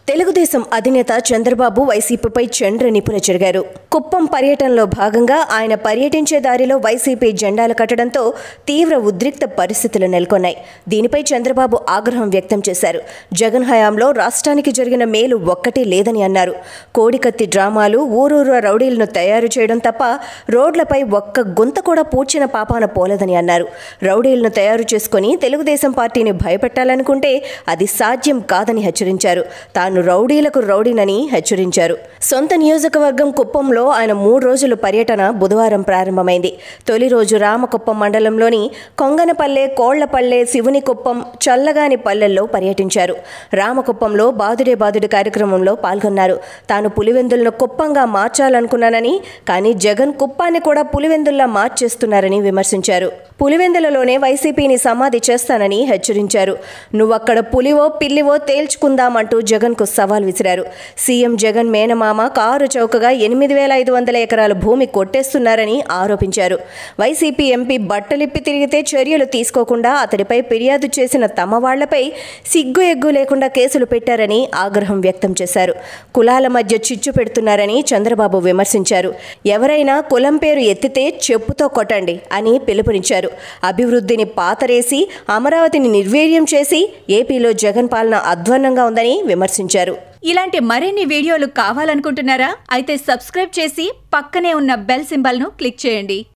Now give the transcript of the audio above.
తెలుగుదేశం అధినేత చంద్రబాబు వైసీపీపై చంద్ర నిపుణ చెరిగారు కుప్పం పర్యటనలో భాగంగా ఆయన పర్యటించే దారిలో వైసీపీ జెండాలు కట్టడంతో తీవ్ర ఉద్రిక్త పరిస్థితులు నెలకొన్నాయి దీనిపై చంద్రబాబు ఆగ్రహం వ్యక్తం చేశారు జగన్ హయాంలో రాష్ట్రానికి జరిగిన మేలు ఒక్కటే లేదని అన్నారు కోడికత్తి డ్రామాలు ఊరూరు రౌడీలను తయారు చేయడం తప్ప రోడ్లపై ఒక్క గుంత కూడా పూడ్చిన పాపాన పోలేదని అన్నారు రౌడీలను తయారు చేసుకుని తెలుగుదేశం పార్టీని భయపెట్టాలనుకుంటే అది సాధ్యం కాదని హెచ్చరించారు తాను రౌడీలకు రౌడీనని హెచ్చరించారు సొంత నియోజకవర్గం కుప్పంలో ఆయన మూడు రోజుల పర్యటన బుధవారం ప్రారంభమైంది తొలి రోజు రామకుప్పం మండలంలోని కొంగనపల్లె కోళ్లపల్లె శివుని కుప్పం చల్లగాని పల్లెల్లో పర్యటించారు రామకుప్పంలో బాదుడే బాదుడు కార్యక్రమంలో పాల్గొన్నారు తాను పులివెందులను కుప్పంగా మార్చాలనుకున్నానని కానీ జగన్ కుప్పాన్ని కూడా పులివెందుల్లా మార్చేస్తున్నారని విమర్శించారు పులివెందులలోనే వైసీపీని సమాధి చేస్తానని హెచ్చరించారు నువ్వక్కడ పులివో పిల్లివో తేల్చుకుందామంటూ జగన్కు సవాల్ విసిరారు సీఎం జగన్ మేనమామ కారు చౌకగా ఎనిమిది వేల ఐదు వందల ఎకరాల భూమి కొట్టేస్తున్నారని ఆరోపించారు వైసీపీ ఎంపీ బట్టలిప్పి తిరిగితే చర్యలు తీసుకోకుండా అతడిపై ఫిర్యాదు చేసిన తమ వాళ్లపై సిగ్గు ఎగ్గు లేకుండా కేసులు పెట్టారని ఆగ్రహం వ్యక్తం చేశారు కులాల మధ్య చిచ్చు పెడుతున్నారని చంద్రబాబు విమర్శించారు ఎవరైనా కులం పేరు ఎత్తితే చెప్పుతో కొట్టండి అని పిలుపునిచ్చారు అభివృద్ధిని పాతరేసి అమరావతిని నిర్వీర్యం చేసి ఏపీలో జగన్ పాలన అధ్వాన్నంగా ఉందని విమర్శించారు ఇలాంటి మరిన్ని వీడియోలు కావాలనుకుంటున్నారా అయితే సబ్స్క్రైబ్ చేసి పక్కనే ఉన్న బెల్ సింబల్ను క్లిక్ చేయండి